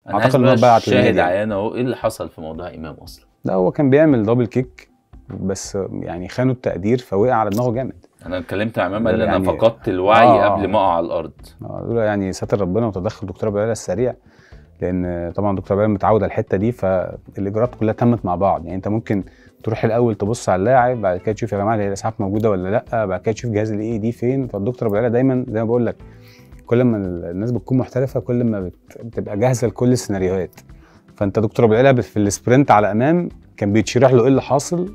انا أعتقد اعتقد إن هو ان بعت شاهد للنادي يعني. عيان اهو ايه اللي حصل في موضوع امام اصلا لا هو كان بيعمل دبل كيك بس يعني خانوا التقدير فوقع على دماغه جامد انا اتكلمت مع امام قال لي انا يعني- فقدت الوعي آه. قبل ما اقع على الارض آه، دول يعني ستر ربنا وتدخل دكتور ابو العلا السريع لان طبعا دكتور ابو العلا متعود على الحته دي فالاجراءات كلها تمت مع بعض يعني انت ممكن تروح الاول تبص على اللاعب بعد كده تشوف يا جماعه هي الاسعاف موجوده ولا لا بعد كده تشوف جهاز الاي دي فين فالدكتور ابو العلا دايما زي ما بقول لك كل ما الناس بتكون محترفه كل ما بت- بتبقى جاهزه لكل السيناريوهات فانت دكتور ابو العلا في السبرنت على امام كان بيتشرح له ايه اللي حاصل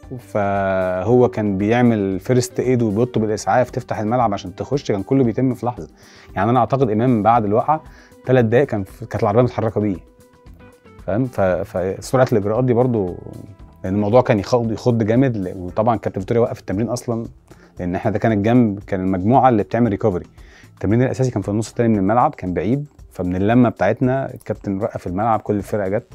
فهو كان بيعمل فيرست ايد وبيطلب الاسعاف تفتح الملعب عشان تخش كان كله بيتم في لحظه يعني انا اعتقد امام بعد الوقعه ثلاث دقائق كان كانت العربيه متحركه بيه فاهم ف- فسرعه الاجراءات دي برضو لان الموضوع كان يخض يخض جامد ل- وطبعا كابتن فيتوريا وقف التمرين اصلا لان احنا ده كان الجنب كان المجموعه اللي بتعمل ريكفري التمرين الاساسي كان في النص الثاني من الملعب كان بعيد فمن اللمه بتاعتنا الكابتن وقف الملعب كل الفرقه جت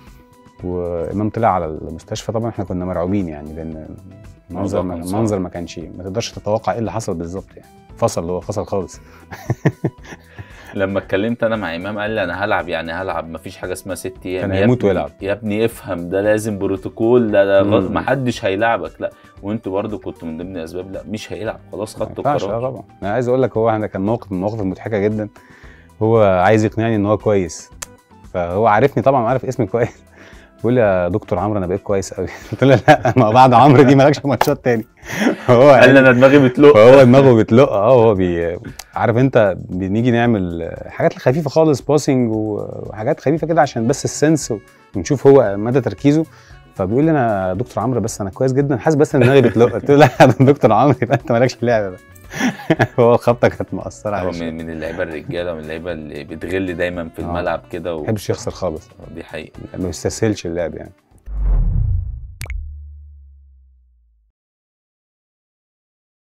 وامام طلع على المستشفى طبعا احنا كنا مرعوبين يعني لان المنظر الموضوع ما كان صعب. المنظر ما كانش ما تقدرش تتوقع ايه اللي حصل بالظبط يعني فصل هو فصل خالص لما اتكلمت انا مع امام قال لي انا هلعب يعني هلعب مفيش حاجه اسمها ست ايام كان يا هيموت ابني- ويلعب. يا ابني افهم ده لازم بروتوكول ده ده غ- مم. محدش هيلعبك لا وانتوا برضو كنتوا من ضمن الاسباب لا مش هيلعب خلاص ما خدتوا ينفعش اه القرار طبعا انا عايز اقول لك هو انا كان موقف من المواقف المضحكه جدا هو عايز يقنعني ان هو كويس فهو عارفني طبعا عارف اسمي كويس بيقول لي يا دكتور عمرو انا بقيت كويس قوي قلت له لا ما بعد عمرو دي مالكش ماتشات تاني هو قال لي يعني انا دماغي بتلق فهو دماغه بتلق اه هو بي عارف انت بنيجي نعمل حاجات خفيفه خالص باسنج وحاجات خفيفه كده عشان بس السنس ونشوف هو مدى تركيزه فبيقول لي انا يا دكتور عمرو بس انا كويس جدا حاسس بس ان دماغي بتلق قلت له لا يا دكتور عمرو يبقى انت مالكش في اللعبه بقى هو الخبطه كانت مأثره هو عليه شوية. من, من اللعيبه الرجاله من اللعيبه اللي بتغل دايما في آه. الملعب كده ما و... بيحبش يخسر خالص دي حقيقه ما بيستسهلش اللعب يعني